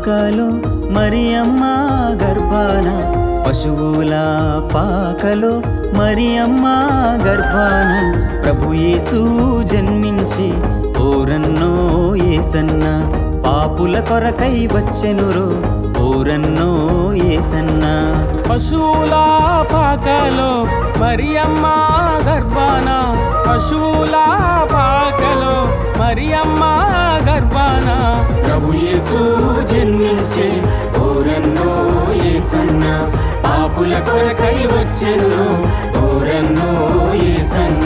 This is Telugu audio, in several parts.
పాకలో మరియమ్మ గర్భాన పశువుల పాకలో మరియమ్మ గర్భాన ప్రభు యేసు జన్మించి ఓరన్నో ఏసన్న పాపుల కొరకై వచ్చెనురో ఓరన్నో ఏసన్న పశువుల పాకలో మరియమ్మ గర్భాన పశువుల పాకలో మరియమ్మ గర్భాన ప్రభు యేసు జన్మించే ఓరన్నో ఏసన్న పాపుల కొరకై వచ్చెను ఓరన్నో ఏసన్న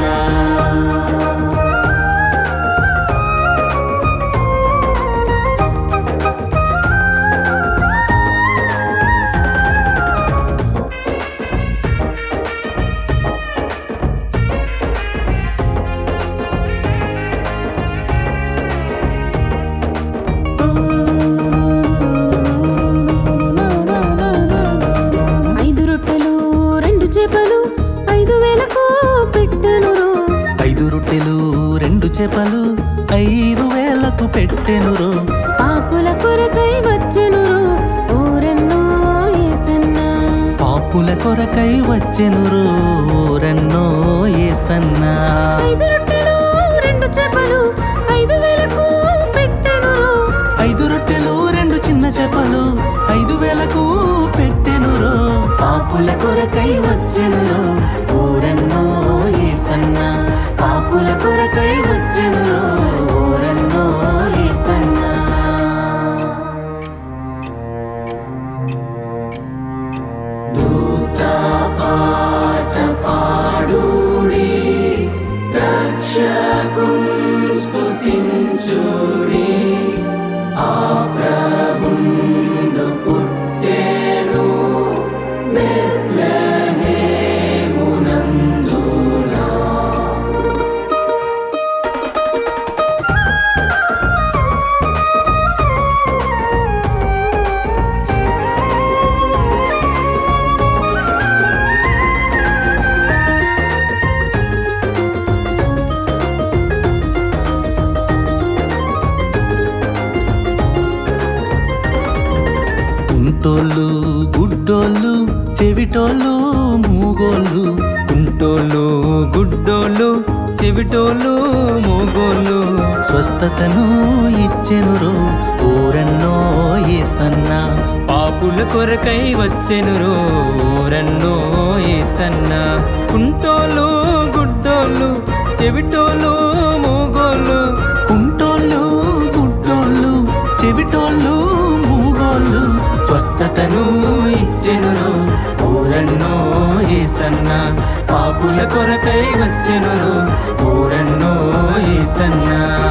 ఐదు రొట్టెలు రెండు చేపలు ఐదు వేలకు పెట్టెనురో ఐదు రొట్టెలు రెండు చేపలు ఐదు వేలకు పెట్టెనురో పాపుల కొరకై వచ్చెనురో ఓరెన్నో ఏసన్న పాపుల కొరకై వచ్చెనురో ఓరన్నో ఏసన్నా ఐదు రొట్టెలు రెండు చేపలు ఐదు వేలకు పెట్టెనురో ఐదు రొట్టెలు రెండు చిన్న చేపలు ఐదు వేలకు పెట్టెనురో పాపుల కొరకై వచ్చెను ఓరన్నో ఏసన్న పాపుల కొరకై వచ్చెను ఓరన్నో ఏసన్న దూత పాట పాడుడి రక్షకుం స్తుతించుడి ఆ ప్రభుండు పుట్టెను బెత్లెహేమునందునా కుంటోళ్ళు గుడ్డోళ్ళు చెవిటోళ్ళు మూగోళ్ళు కుంటోళ్ళు గుడ్డోళ్ళు చెవిటోళ్ళు మూగోళ్ళు స్వస్థతను ఇచ్చెనురో ఊరన్నో ఏసన్న పాపుల కొరకై వచ్చెనురో ఊరన్నో ఏసన్న కుంటోళ్ళు గుడ్డోళ్ళు చెవిటోళ్ళు మూగోళ్ళు కుంటోళ్ళు గుడ్డోళ్ళు చెవిటోళ్ళు మూగోళ్ళు స్వస్థతను ఇచ్చెను ఊరన్నో ఏసన్న పాపుల కొరకై వచ్చెను ఊరన్నో ఏసన్న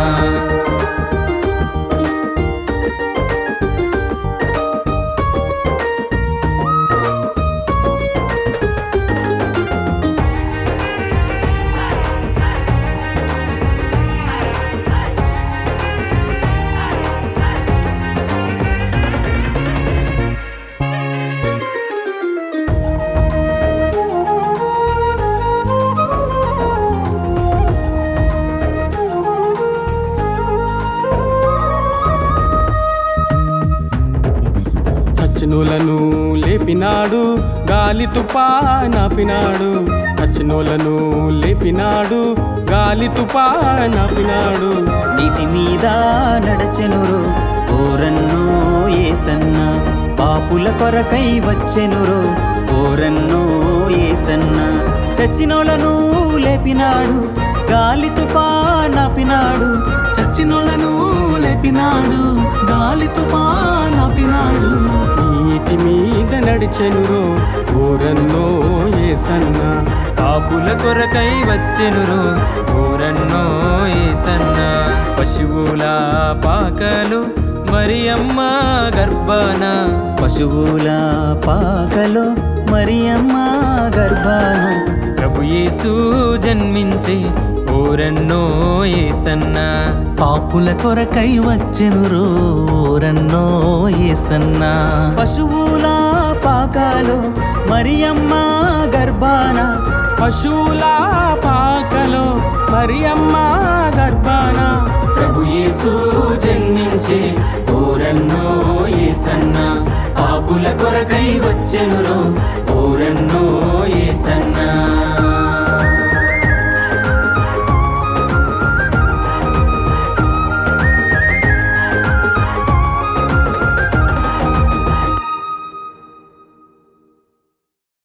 చచ్చినోలను లేపినాడు గాలి తుపా నాపినాడు చచ్చినోలను లేపినాడు గాలి తుపా నాపినాడు నీటి మీద నడచెనురో ఓరన్నో ఏసన్న పాపుల కొరకై వచ్చెనురో ఓరన్నో ఏసన్న చచ్చినోళ్ళను లేపినాడు గాలి తుఫానాపినాడు చచ్చినోళ్ళను లేపినాడు గాలి తుఫానాపినాడు నీటి మీద నడిచెనురో ఓరన్నో ఏసన్న పాపుల కొరకై వచ్చెనురో ఊరన్నో ఏసన్న పశువుల పాకలు మరియమ్మ గర్భాన పశువుల పాకలో మరియమ్మ గర్భాన ప్రభు యేసు జన్మించి ఊరన్నో ఏసన్న పాపుల కొరకై వచ్చెనురో ఊరన్నో ఏసన్న పశువుల పాకలో మరియమ్మ గర్భాన పశువుల పాకలో మరియమ్మ గర్భాన ప్రభు యేసు జన్మించే ఓరన్నో ఏసన్న పాపుల కొరకై వచ్చెనురో